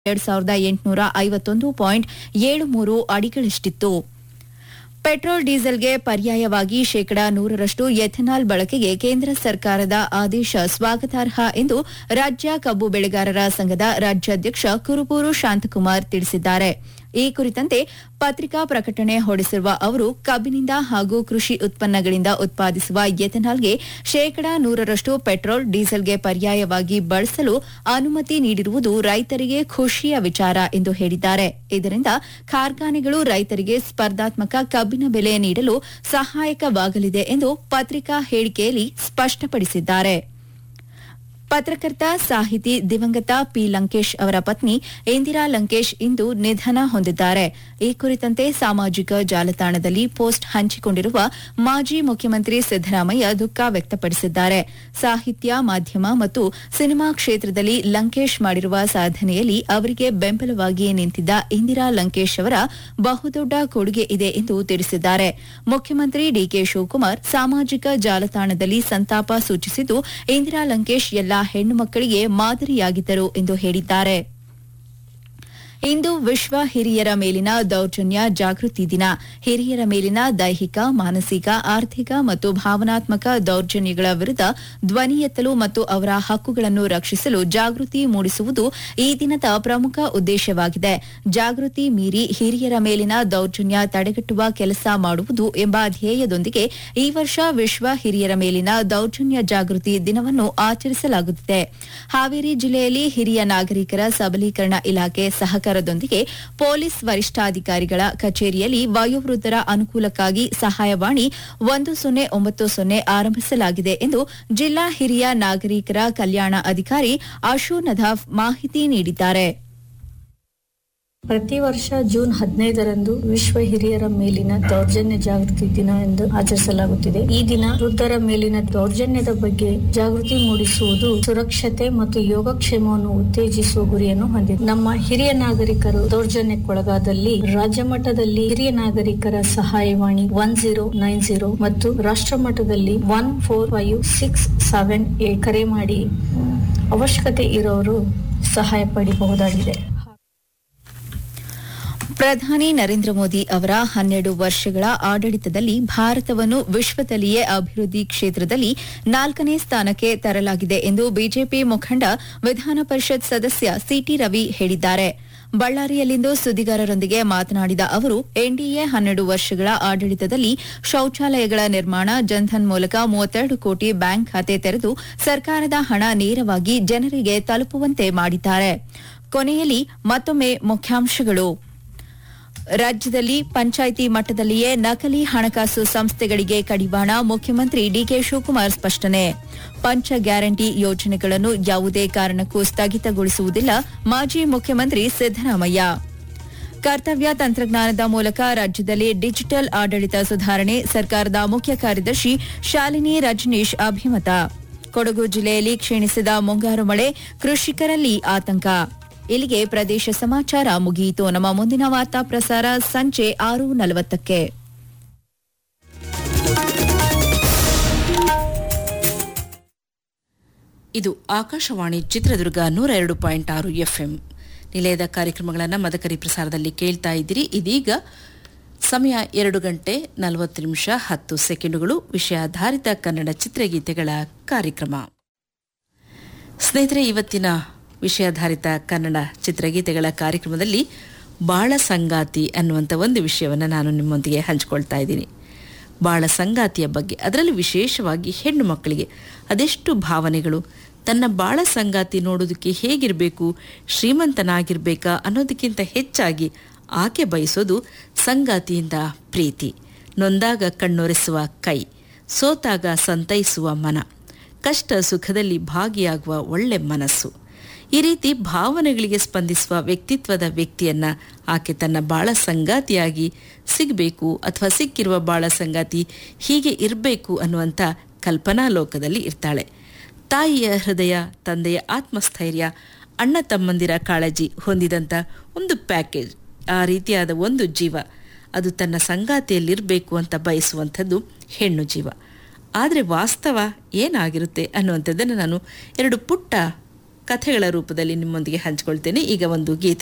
ಎರಡ್ ಸಾವಿರದ ಎಂಟುನೂರ ಐವತ್ತೊಂದು ಪಾಯಿಂಟ್ ಏಳು ಮೂರು ಅಡಿಗಳಷ್ಟಿತ್ತು ಪೆಟ್ರೋಲ್ ಡೀಸೆಲ್ಗೆ ಪರ್ಯಾಯವಾಗಿ ಶೇಕಡಾ ನೂರರಷ್ಟು ಎಥೆನಾಲ್ ಬಳಕೆಗೆ ಕೇಂದ್ರ ಸರ್ಕಾರದ ಆದೇಶ ಸ್ವಾಗತಾರ್ಹ ಎಂದು ರಾಜ್ಯ ಕಬ್ಬು ಬೆಳೆಗಾರರ ಸಂಘದ ರಾಜ್ಯಾಧ್ಯಕ್ಷ ಕುರುಬೂರು ಶಾಂತಕುಮಾರ್ ತಿಳಿಸಿದ್ದಾರೆ ಈ ಕುರಿತಂತೆ ಪತ್ರಿಕಾ ಪ್ರಕಟಣೆ ಹೊರಡಿಸಿರುವ ಅವರು ಕಬ್ಬಿನಿಂದ ಹಾಗೂ ಕೃಷಿ ಉತ್ಪನ್ನಗಳಿಂದ ಉತ್ಪಾದಿಸುವ ಎಥೆನಾಲ್ಗೆ ಶೇಕಡಾ ನೂರರಷ್ಟು ಪೆಟ್ರೋಲ್ ಡೀಸೆಲ್ಗೆ ಪರ್ಯಾಯವಾಗಿ ಬಳಸಲು ಅನುಮತಿ ನೀಡಿರುವುದು ರೈತರಿಗೆ ಖುಷಿಯ ವಿಚಾರ ಎಂದು ಹೇಳಿದ್ದಾರೆ ಇದರಿಂದ ಕಾರ್ಖಾನೆಗಳು ರೈತರಿಗೆ ಸ್ಪರ್ಧಾತ್ಮಕ ಕಬ್ಬಿನ ಬೆಲೆ ನೀಡಲು ಸಹಾಯಕವಾಗಲಿದೆ ಎಂದು ಪತ್ರಿಕಾ ಹೇಳಿಕೆಯಲ್ಲಿ ಸ್ಪಷ್ಟಪಡಿಸಿದ್ದಾರೆ ಪತ್ರಕರ್ತ ಸಾಹಿತಿ ದಿವಂಗತ ಪಿ ಲಂಕೇಶ್ ಅವರ ಪತ್ನಿ ಇಂದಿರಾ ಲಂಕೇಶ್ ಇಂದು ನಿಧನ ಹೊಂದಿದ್ದಾರೆ ಈ ಕುರಿತಂತೆ ಸಾಮಾಜಿಕ ಜಾಲತಾಣದಲ್ಲಿ ಪೋಸ್ಟ್ ಹಂಚಿಕೊಂಡಿರುವ ಮಾಜಿ ಮುಖ್ಯಮಂತ್ರಿ ಸಿದ್ದರಾಮಯ್ಯ ದುಃಖ ವ್ಯಕ್ತಪಡಿಸಿದ್ದಾರೆ ಸಾಹಿತ್ಯ ಮಾಧ್ಯಮ ಮತ್ತು ಸಿನಿಮಾ ಕ್ಷೇತ್ರದಲ್ಲಿ ಲಂಕೇಶ್ ಮಾಡಿರುವ ಸಾಧನೆಯಲ್ಲಿ ಅವರಿಗೆ ಬೆಂಬಲವಾಗಿ ನಿಂತಿದ್ದ ಇಂದಿರಾ ಲಂಕೇಶ್ ಅವರ ಬಹುದೊಡ್ಡ ಕೊಡುಗೆ ಇದೆ ಎಂದು ತಿಳಿಸಿದ್ದಾರೆ ಮುಖ್ಯಮಂತ್ರಿ ಡಿಕೆ ಶಿವಕುಮಾರ್ ಸಾಮಾಜಿಕ ಜಾಲತಾಣದಲ್ಲಿ ಸಂತಾಪ ಸೂಚಿಸಿದ್ದು ಇಂದಿರಾ ಲಂಕೇಶ್ ಎಲ್ಲಾ ಹೆಣ್ಣು ಮಕ್ಕಳಿಗೆ ಮಾದರಿಯಾಗಿದ್ದರು ಎಂದು ಹೇಳಿದ್ದಾರೆ ಇಂದು ವಿಶ್ವ ಹಿರಿಯರ ಮೇಲಿನ ದೌರ್ಜನ್ಯ ಜಾಗೃತಿ ದಿನ ಹಿರಿಯರ ಮೇಲಿನ ದೈಹಿಕ ಮಾನಸಿಕ ಆರ್ಥಿಕ ಮತ್ತು ಭಾವನಾತ್ಮಕ ದೌರ್ಜನ್ಯಗಳ ವಿರುದ್ಧ ಧ್ವನಿ ಎತ್ತಲು ಮತ್ತು ಅವರ ಹಕ್ಕುಗಳನ್ನು ರಕ್ಷಿಸಲು ಜಾಗೃತಿ ಮೂಡಿಸುವುದು ಈ ದಿನದ ಪ್ರಮುಖ ಉದ್ದೇಶವಾಗಿದೆ ಜಾಗೃತಿ ಮೀರಿ ಹಿರಿಯರ ಮೇಲಿನ ದೌರ್ಜನ್ಯ ತಡೆಗಟ್ಟುವ ಕೆಲಸ ಮಾಡುವುದು ಎಂಬ ಧ್ಯೇಯದೊಂದಿಗೆ ಈ ವರ್ಷ ವಿಶ್ವ ಹಿರಿಯರ ಮೇಲಿನ ದೌರ್ಜನ್ಯ ಜಾಗೃತಿ ದಿನವನ್ನು ಆಚರಿಸಲಾಗುತ್ತಿದೆ ಹಾವೇರಿ ಜಿಲ್ಲೆಯಲ್ಲಿ ಹಿರಿಯ ನಾಗರಿಕರ ಸಬಲೀಕರಣ ಇಲಾಖೆ ಸಹಕಾರದೊಂದಿಗೆ ಪೊಲೀಸ್ ವರಿಷ್ಠಾಧಿಕಾರಿಗಳ ಕಚೇರಿಯಲ್ಲಿ ವಯೋವೃದ್ಧರ ಅನುಕೂಲಕ್ಕಾಗಿ ಸಹಾಯವಾಣಿ ಒಂದು ಸೊನ್ನೆ ಒಂಬತ್ತು ಸೊನ್ನೆ ಆರಂಭಿಸಲಾಗಿದೆ ಎಂದು ಜಿಲ್ಲಾ ಹಿರಿಯ ನಾಗರಿಕರ ಕಲ್ಯಾಣ ಅಧಿಕಾರಿ ಅಶು ನದಾಫ್ ಮಾಹಿತಿ ನೀಡಿದ್ದಾರೆ ಪ್ರತಿ ವರ್ಷ ಜೂನ್ ಹದಿನೈದರಂದು ವಿಶ್ವ ಹಿರಿಯರ ಮೇಲಿನ ದೌರ್ಜನ್ಯ ಜಾಗೃತಿ ದಿನ ಎಂದು ಆಚರಿಸಲಾಗುತ್ತಿದೆ ಈ ದಿನ ವೃದ್ಧರ ಮೇಲಿನ ದೌರ್ಜನ್ಯದ ಬಗ್ಗೆ ಜಾಗೃತಿ ಮೂಡಿಸುವುದು ಸುರಕ್ಷತೆ ಮತ್ತು ಯೋಗಕ್ಷೇಮವನ್ನು ಉತ್ತೇಜಿಸುವ ಗುರಿಯನ್ನು ಹೊಂದಿದೆ ನಮ್ಮ ಹಿರಿಯ ನಾಗರಿಕರು ದೌರ್ಜನ್ಯಕ್ಕೊಳಗಾದಲ್ಲಿ ರಾಜ್ಯ ಮಟ್ಟದಲ್ಲಿ ಹಿರಿಯ ನಾಗರಿಕರ ಸಹಾಯವಾಣಿ ಒನ್ ಜೀರೋ ನೈನ್ ಜೀರೋ ಮತ್ತು ರಾಷ್ಟ್ರ ಮಟ್ಟದಲ್ಲಿ one four five six seven eight ಕರೆ ಮಾಡಿ ಅವಶ್ಯಕತೆ ಇರೋರು ಸಹಾಯ ಪಡಿಬಹುದಾಗಿದೆ ಪ್ರಧಾನಿ ನರೇಂದ್ರ ಮೋದಿ ಅವರ ಹನ್ನೆರಡು ವರ್ಷಗಳ ಆಡಳಿತದಲ್ಲಿ ಭಾರತವನ್ನು ವಿಶ್ವದಲ್ಲಿಯೇ ಅಭಿವೃದ್ಧಿ ಕ್ಷೇತ್ರದಲ್ಲಿ ನಾಲ್ಕನೇ ಸ್ಥಾನಕ್ಕೆ ತರಲಾಗಿದೆ ಎಂದು ಬಿಜೆಪಿ ಮುಖಂಡ ವಿಧಾನ ಪರಿಷತ್ ಸದಸ್ಯ ಸಿಟಿ ರವಿ ಹೇಳಿದ್ದಾರೆ ಬಳ್ಳಾರಿಯಲ್ಲಿಂದು ಸುದ್ದಿಗಾರರೊಂದಿಗೆ ಮಾತನಾಡಿದ ಅವರು ಎನ್ಡಿಎ ಹನ್ನೆರಡು ವರ್ಷಗಳ ಆಡಳಿತದಲ್ಲಿ ಶೌಚಾಲಯಗಳ ನಿರ್ಮಾಣ ಜನ್ಧನ್ ಮೂಲಕ ಮೂವತ್ತೆರಡು ಕೋಟಿ ಬ್ಯಾಂಕ್ ಖಾತೆ ತೆರೆದು ಸರ್ಕಾರದ ಹಣ ನೇರವಾಗಿ ಜನರಿಗೆ ತಲುಪುವಂತೆ ಮಾಡಿದ್ದಾರೆ ಕೊನೆಯಲ್ಲಿ ಮತ್ತೊಮ್ಮೆ ಮುಖ್ಯಾಂಶಗಳು ರಾಜ್ಯದಲ್ಲಿ ಪಂಚಾಯಿತಿ ಮಟ್ಟದಲ್ಲಿಯೇ ನಕಲಿ ಹಣಕಾಸು ಸಂಸ್ಥೆಗಳಿಗೆ ಕಡಿವಾಣ ಮುಖ್ಯಮಂತ್ರಿ ಡಿಕೆ ಶಿವಕುಮಾರ್ ಸ್ಪಷ್ಟನೆ ಪಂಚ ಗ್ಯಾರಂಟಿ ಯೋಜನೆಗಳನ್ನು ಯಾವುದೇ ಕಾರಣಕ್ಕೂ ಸ್ಥಗಿತಗೊಳಿಸುವುದಿಲ್ಲ ಮಾಜಿ ಮುಖ್ಯಮಂತ್ರಿ ಸಿದ್ದರಾಮಯ್ಯ ಕರ್ತವ್ಯ ತಂತ್ರಜ್ಞಾನದ ಮೂಲಕ ರಾಜ್ಯದಲ್ಲಿ ಡಿಜಿಟಲ್ ಆಡಳಿತ ಸುಧಾರಣೆ ಸರ್ಕಾರದ ಮುಖ್ಯ ಕಾರ್ಯದರ್ಶಿ ಶಾಲಿನಿ ರಜನೀಶ್ ಅಭಿಮತ ಕೊಡಗು ಜಿಲ್ಲೆಯಲ್ಲಿ ಕ್ಷೀಣಿಸಿದ ಮುಂಗಾರು ಮಳೆ ಕೃಷಿಕರಲ್ಲಿ ಆತಂಕ ಇಲ್ಲಿಗೆ ಪ್ರದೇಶ ಸಮಾಚಾರ ಮುಗಿಯಿತು ನಮ್ಮ ಮುಂದಿನ ವಾರ್ತಾ ಪ್ರಸಾರ ಸಂಜೆ ಆರು ನಲವತ್ತಕ್ಕೆ ಇದು ಆಕಾಶವಾಣಿ ಚಿತ್ರದುರ್ಗ ನೂರ ಎರಡು ಪಾಯಿಂಟ್ ಆರು ಎಫ್ಎಂ ನಿಲಯದ ಕಾರ್ಯಕ್ರಮಗಳನ್ನು ಮದಕರಿ ಪ್ರಸಾರದಲ್ಲಿ ಕೇಳ್ತಾ ಇದ್ದೀರಿ ಇದೀಗ ಸಮಯ ಎರಡು ಗಂಟೆ ನಲವತ್ತು ನಿಮಿಷ ಹತ್ತು ಸೆಕೆಂಡುಗಳು ವಿಷಯಾಧಾರಿತ ಕನ್ನಡ ಚಿತ್ರಗೀತೆಗಳ ಕಾರ್ಯಕ್ರಮ ಸ್ನೇಹಿತರೆ ಇವತ್ತಿನ ವಿಷಯಾಧಾರಿತ ಕನ್ನಡ ಚಿತ್ರಗೀತೆಗಳ ಕಾರ್ಯಕ್ರಮದಲ್ಲಿ ಬಾಳ ಸಂಗಾತಿ ಅನ್ನುವಂಥ ಒಂದು ವಿಷಯವನ್ನು ನಾನು ನಿಮ್ಮೊಂದಿಗೆ ಹಂಚಿಕೊಳ್ತಾ ಇದ್ದೀನಿ ಬಾಳ ಸಂಗಾತಿಯ ಬಗ್ಗೆ ಅದರಲ್ಲಿ ವಿಶೇಷವಾಗಿ ಹೆಣ್ಣು ಮಕ್ಕಳಿಗೆ ಅದೆಷ್ಟು ಭಾವನೆಗಳು ತನ್ನ ಬಾಳ ಸಂಗಾತಿ ನೋಡೋದಕ್ಕೆ ಹೇಗಿರಬೇಕು ಶ್ರೀಮಂತನಾಗಿರ್ಬೇಕಾ ಅನ್ನೋದಕ್ಕಿಂತ ಹೆಚ್ಚಾಗಿ ಆಕೆ ಬಯಸೋದು ಸಂಗಾತಿಯಿಂದ ಪ್ರೀತಿ ನೊಂದಾಗ ಕಣ್ಣೊರೆಸುವ ಕೈ ಸೋತಾಗ ಸಂತೈಸುವ ಮನ ಕಷ್ಟ ಸುಖದಲ್ಲಿ ಭಾಗಿಯಾಗುವ ಒಳ್ಳೆ ಮನಸ್ಸು ಈ ರೀತಿ ಭಾವನೆಗಳಿಗೆ ಸ್ಪಂದಿಸುವ ವ್ಯಕ್ತಿತ್ವದ ವ್ಯಕ್ತಿಯನ್ನ ಆಕೆ ತನ್ನ ಬಾಳ ಸಂಗಾತಿಯಾಗಿ ಸಿಗಬೇಕು ಅಥವಾ ಸಿಕ್ಕಿರುವ ಬಾಳ ಸಂಗಾತಿ ಹೀಗೆ ಇರಬೇಕು ಅನ್ನುವಂಥ ಕಲ್ಪನಾ ಲೋಕದಲ್ಲಿ ಇರ್ತಾಳೆ ತಾಯಿಯ ಹೃದಯ ತಂದೆಯ ಆತ್ಮಸ್ಥೈರ್ಯ ಅಣ್ಣ ತಮ್ಮಂದಿರ ಕಾಳಜಿ ಹೊಂದಿದಂಥ ಒಂದು ಪ್ಯಾಕೇಜ್ ಆ ರೀತಿಯಾದ ಒಂದು ಜೀವ ಅದು ತನ್ನ ಸಂಗಾತಿಯಲ್ಲಿರಬೇಕು ಅಂತ ಬಯಸುವಂಥದ್ದು ಹೆಣ್ಣು ಜೀವ ಆದರೆ ವಾಸ್ತವ ಏನಾಗಿರುತ್ತೆ ಅನ್ನುವಂಥದ್ದನ್ನು ನಾನು ಎರಡು ಪುಟ್ಟ ಕಥೆಗಳ ರೂಪದಲ್ಲಿ ನಿಮ್ಮೊಂದಿಗೆ ಹಂಚಿಕೊಳ್ತೇನೆ ಈಗ ಒಂದು ಗೀತೆ